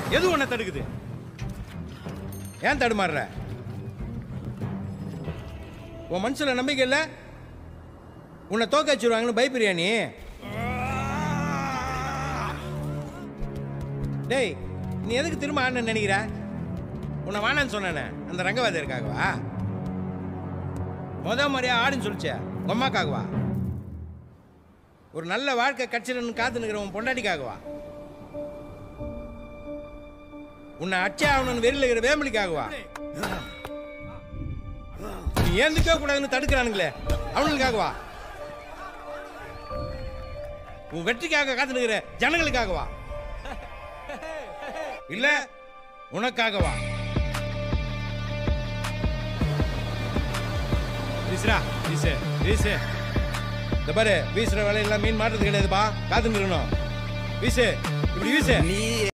எது உன்னை தடுக்குது ஏன் தடுமாறுற உன் மனசுல நம்பிக்கை இல்லை உன்னை தோக்க வச்சிருவாங்கன்னு பயப்படுறியா நீ டேய் நீ எதுக்கு திரும்ப ஆடணும்னு நினைக்கிற உன்னை வானான்னு சொன்னானே அந்த ரங்கவாதியருக்காகவா முத முறையா ஆடுன்னு சொல்லிச்சே உங்க அம்மாக்காகவா ஒரு நல்ல வாழ்க்கை கட்சிடன்னு காத்து நிற்கிற உன் பொண்டாட்டிக்காகவா உன்னை அச்சே ஆகணும்னு வெறியில் இருக்கிற வேம்பலிக்காகவா நீ ஏந்துக்க கூடாதுன்னு தடுக்கிறானுங்களே அவனுங்களுக்காகவா உன் வெற்றிக்காக காத்து நிற்கிற ஜனங்களுக்காகவா இல்ல உனக்காகவா வீசுறா வீசு வீசு இந்த பாரு வீசுற வேலையெல்லாம் மீன் மாட்டுறது கிடையாதுப்பா காத்து நிற்கணும் வீசு இப்படி வீசு நீ